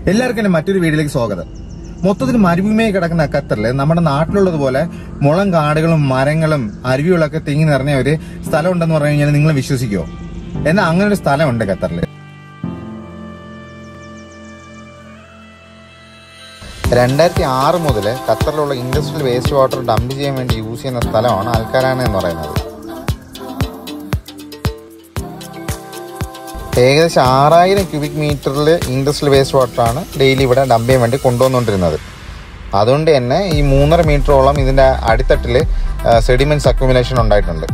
എല്ലാവർക്കും എന്റെ മറ്റൊരു വീഡിയോയിലേക്ക് സ്വാഗതം മൊത്തത്തിൽ മരുഭൂമിയായി കിടക്കുന്ന ഖത്തറിൽ നമ്മുടെ നാട്ടിലുള്ളതുപോലെ മുളം കാടുകളും മരങ്ങളും അരുവികളൊക്കെ തിങ്ങി നിറഞ്ഞ ഒരു സ്ഥലം ഉണ്ടെന്ന് പറഞ്ഞു കഴിഞ്ഞാൽ നിങ്ങൾ വിശ്വസിക്കുമോ എന്നാൽ അങ്ങനെ ഒരു സ്ഥലമുണ്ട് ഖത്തറിൽ രണ്ടായിരത്തി ആറ് മുതൽ ഖത്തറിലുള്ള ഇൻഡസ്ട്രിയൽ വേസ്റ്റ് വാട്ടർ ഡംപ് ചെയ്യാൻ വേണ്ടി യൂസ് ചെയ്യുന്ന സ്ഥലമാണ് അൽക്കാരാന എന്ന് പറയുന്നത് ഏകദേശം ആറായിരം ക്യൂബിക് മീറ്ററിൽ ഇൻഡസ്ട്രിയൽ വേസ്റ്റ് വാട്ടറാണ് ഡെയിലി ഇവിടെ ഡംപ് ചെയ്യാൻ വേണ്ടി കൊണ്ടുവന്നുകൊണ്ടിരുന്നത് അതുകൊണ്ട് തന്നെ ഈ മൂന്നര മീറ്ററോളം ഇതിൻ്റെ അടിത്തട്ടിൽ സെഡിമെൻറ്റ്സ് അക്യുമുലേഷൻ ഉണ്ടായിട്ടുണ്ട്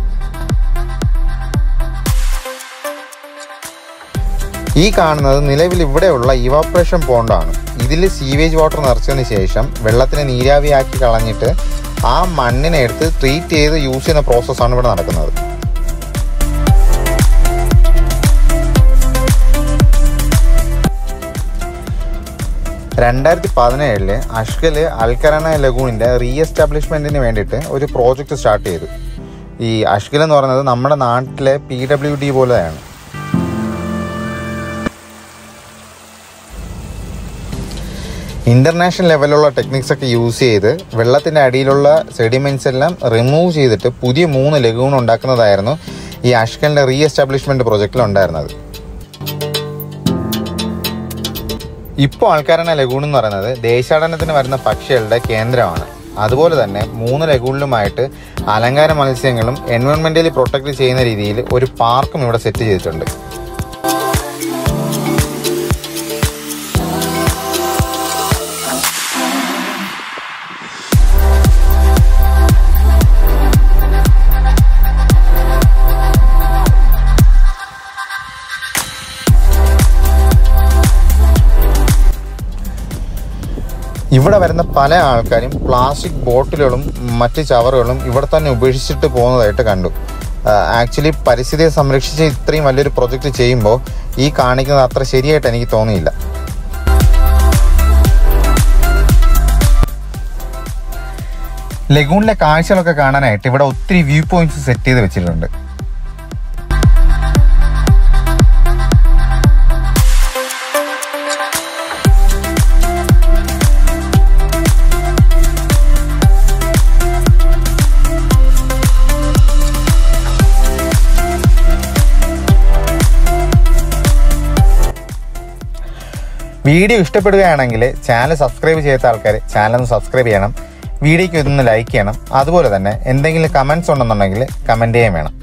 ഈ കാണുന്നത് നിലവിൽ ഇവിടെയുള്ള ഇവാപ്രേഷൻ പോണ്ടാണ് ഇതിൽ സീവേജ് വാട്ടർ നിറച്ചതിന് ശേഷം വെള്ളത്തിനെ നീരാവിയാക്കി കളഞ്ഞിട്ട് ആ മണ്ണിനെ എടുത്ത് ട്രീറ്റ് ചെയ്ത് യൂസ് ചെയ്യുന്ന പ്രോസസ്സാണ് ഇവിടെ നടക്കുന്നത് രണ്ടായിരത്തി പതിനേഴില് അഷ്കല് അൽക്കരണ ലഗൂണിന്റെ റീ എസ്റ്റാബ്ലിഷ്മെന്റിന് വേണ്ടിയിട്ട് ഒരു പ്രോജക്റ്റ് സ്റ്റാർട്ട് ചെയ്തു ഈ അഷ്കൽ എന്ന് പറയുന്നത് നമ്മുടെ നാട്ടിലെ പി ഡബ്ല്യു ഡി പോലെയാണ് ഇന്റർനാഷണൽ ലെവലിലുള്ള ടെക്നിക്സ് ഒക്കെ യൂസ് ചെയ്ത് വെള്ളത്തിന്റെ അടിയിലുള്ള സെഡിമെന്റ്സ് എല്ലാം റിമൂവ് ചെയ്തിട്ട് പുതിയ മൂന്ന് ലഗൂൺ ഉണ്ടാക്കുന്നതായിരുന്നു ഈ അഷ്കലിന്റെ റീ എസ്റ്റാബ്ലിഷ്മെന്റ് പ്രോജക്റ്റിൽ ഉണ്ടായിരുന്നത് ഇപ്പോൾ ആൾക്കാരാണ് ലഗൂൺ എന്ന് പറയുന്നത് ദേശാടനത്തിന് വരുന്ന പക്ഷികളുടെ കേന്ദ്രമാണ് അതുപോലെ തന്നെ മൂന്ന് ലഗൂണിലുമായിട്ട് അലങ്കാര മത്സ്യങ്ങളും എൻവയോൺമെന്റലി പ്രൊട്ടക്ട് ചെയ്യുന്ന രീതിയിൽ ഒരു പാർക്കും ഇവിടെ സെറ്റ് ചെയ്തിട്ടുണ്ട് ഇവിടെ വരുന്ന പല ആൾക്കാരും പ്ലാസ്റ്റിക് ബോട്ടിലുകളും മറ്റ് ചവറുകളും ഇവിടെ തന്നെ ഉപേക്ഷിച്ചിട്ട് പോകുന്നതായിട്ട് കണ്ടു ആക്ച്വലി പരിസ്ഥിതിയെ സംരക്ഷിച്ച് ഇത്രയും വലിയൊരു പ്രൊജക്റ്റ് ചെയ്യുമ്പോൾ ഈ കാണിക്കുന്നത് അത്ര ശരിയായിട്ട് എനിക്ക് തോന്നിയില്ല ലഗൂണിലെ കാഴ്ചകളൊക്കെ കാണാനായിട്ട് ഇവിടെ ഒത്തിരി വ്യൂ പോയിന്റ്സ് സെറ്റ് ചെയ്ത് വെച്ചിട്ടുണ്ട് വീഡിയോ ഇഷ്ടപ്പെടുകയാണെങ്കിൽ ചാനൽ സബ്സ്ക്രൈബ് ചെയ്യാത്ത ആൾക്കാർ ചാനൽ ഒന്ന് സബ്സ്ക്രൈബ് ചെയ്യണം വീഡിയോയ്ക്ക് ഇതൊന്ന് ലൈക്ക് ചെയ്യണം അതുപോലെ തന്നെ എന്തെങ്കിലും കമൻസ് ഉണ്ടെന്നുണ്ടെങ്കിൽ കമൻറ്റ് ചെയ്യാൻ വേണം